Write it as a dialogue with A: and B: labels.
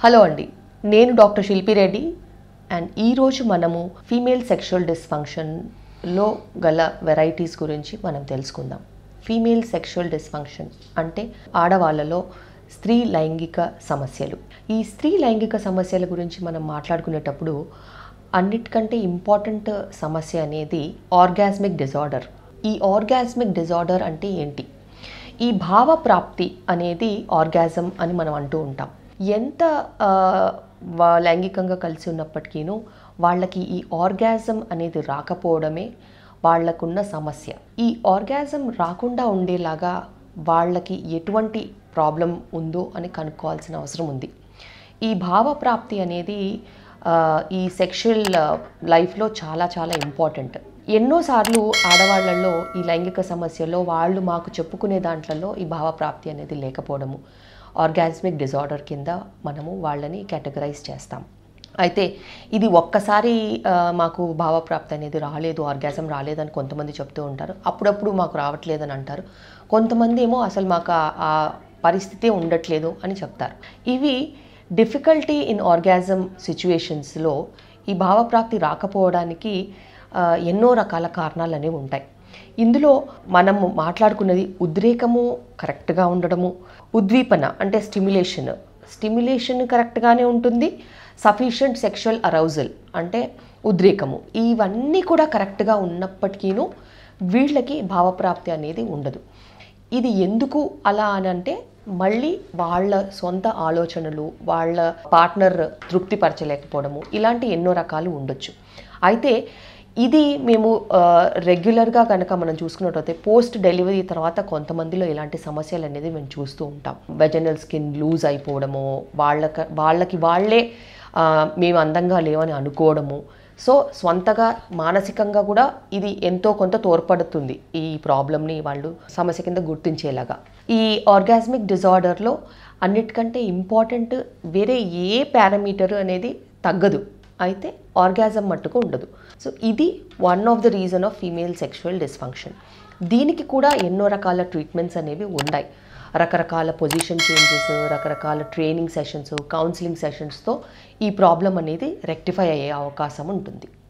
A: hello అండి నేను doctor శిల్పి రెడ్డి అండ్ ఈరోజు మనము ఫీమేల్ సెక్షువల్ డిస్ఫంక్షన్లో గల వెరైటీస్ గురించి మనం తెలుసుకుందాం ఫీమేల్ సెక్షువల్ డిస్ఫంక్షన్ అంటే ఆడవాళ్ళలో స్త్రీ లైంగిక సమస్యలు ఈ స్త్రీ లైంగిక సమస్యల గురించి మనం మాట్లాడుకునేటప్పుడు అన్నిటికంటే ఇంపార్టెంట్ సమస్య అనేది ఆర్గాస్మిక్ డిజార్డర్ ఈ ఆర్గాస్మిక్ డిజార్డర్ అంటే ఏంటి ఈ భావ ప్రాప్తి అనేది ఆర్గాజం అని మనం అంటూ ఉంటాం ఎంత ఆ, వా- లైంగికంగా కలిసి ఉన్నప్పటికీను వాళ్ళకి ఈ ఆర్గాజం అనేది రాకపోవడమే వాళ్ళకున్న సమస్య ఈ ఆర్గాజం రాకుండా ఉండేలాగా వాళ్ళకి ఎటువంటి ప్రాబ్లం ఉందో అని కనుక్కోవాల్సిన అవసరం ఉంది ఈ భావ ప్రాప్తి అనేది ఆ, ఈ సెక్షువల్ లైఫ్లో చాలా చాలా ఇంపార్టెంట్ ఎన్నోసార్లు ఆడవాళ్ళల్లో ఈ లైంగిక సమస్యలో వాళ్ళు మాకు చెప్పుకునే దాంట్లలో ఈ భావ ప్రాప్తి అనేది లేకపోవడము ఆర్గాస్మిక్ డిజార్డర్ కింద మనము వాళ్ళని కేటగరైజ్ చేస్తాం అయితే ఇది ఒక్కసారి ఆ, మాకు భావప్రాప్తి అనేది రాలేదు ఆర్గాజం రాలేదని కొంతమంది చెప్తూ ఉంటారు అప్పుడప్పుడు మాకు రావట్లేదని అంటారు కొంతమంది ఏమో అసలు మాకు ఆ- ఆ పరిస్థితే ఉండట్లేదు అని చెప్తారు ఇవి డిఫికల్టీ ఇన్ ఆర్గాజం సిచ్యువేషన్స్లో ఈ భావప్రాప్తి రాకపోవడానికి ఆ, ఎన్నో రకాల కారణాలు అనేవి ఉంటాయి ఇందులో మనము మాట్లాడుకున్నది ఉద్రేకము కరెక్ట్గా ఉండడము ఉద్దీపన అంటే స్టిమ్యులేషన్ స్టిమ్యులేషన్ కరెక్ట్గానే ఉంటుంది సఫిషియంట్ సెక్షువల్ అరౌజల్ అంటే ఉద్రేకము ఇవన్నీ కూడా కరెక్ట్గా ఉన్నప్పటికీను వీళ్ళకి భావప్రాప్తి అనేది ఉండదు ఇది ఎందుకు అలా అని అంటే మళ్ళీ వాళ్ళ సొంత ఆలోచనలు వాళ్ళ పార్ట్నర్ తృప్తిపరచలేకపోవడము ఇలాంటి ఎన్నో రకాలు ఉండొచ్చు అయితే ఇది మేము రెగ్యులర్గా కనుక మనం చూసుకున్నట్టయితే పోస్ట్ డెలివరీ తర్వాత కొంతమందిలో ఇలాంటి సమస్యలు అనేది మేము చూస్తూ ఉంటాం వెజనల్ స్కిన్ లూజ్ అయిపోవడము వాళ్ళక వాళ్ళకి వాళ్ళే ఆ, మేము అందంగా లేవని అనుకోవడము సో స్వంతగా మానసికంగా కూడా ఇది ఎంతో కొంత తోడ్పడుతుంది ఈ ప్రాబ్లమ్ని వాళ్ళు సమస్య కింద గుర్తించేలాగా ఈ ఆర్గాస్మిక్ డిజార్డర్లో అన్నిటికంటే ఇంపార్టెంట్ వేరే ఏ పారామీటర్ అనేది తగ్గదు అయితే ఆర్గాజం మట్టుకు ఉండదు సో ఇది one of the reason of female sexual dysfunction దీనికి కూడా ఎన్నో రకాల ట్రీట్మెంట్స్ అనేవి ఉన్నాయి రకరకాల పొజిషన్ చేంజెస్ రకరకాల ట్రైనింగ్ సెషన్స్ కౌన్సిలింగ్ సెషన్స్తో ఈ ప్రాబ్లం అనేది రెక్టిఫై అయ్యే అవకాశం ఉంటుంది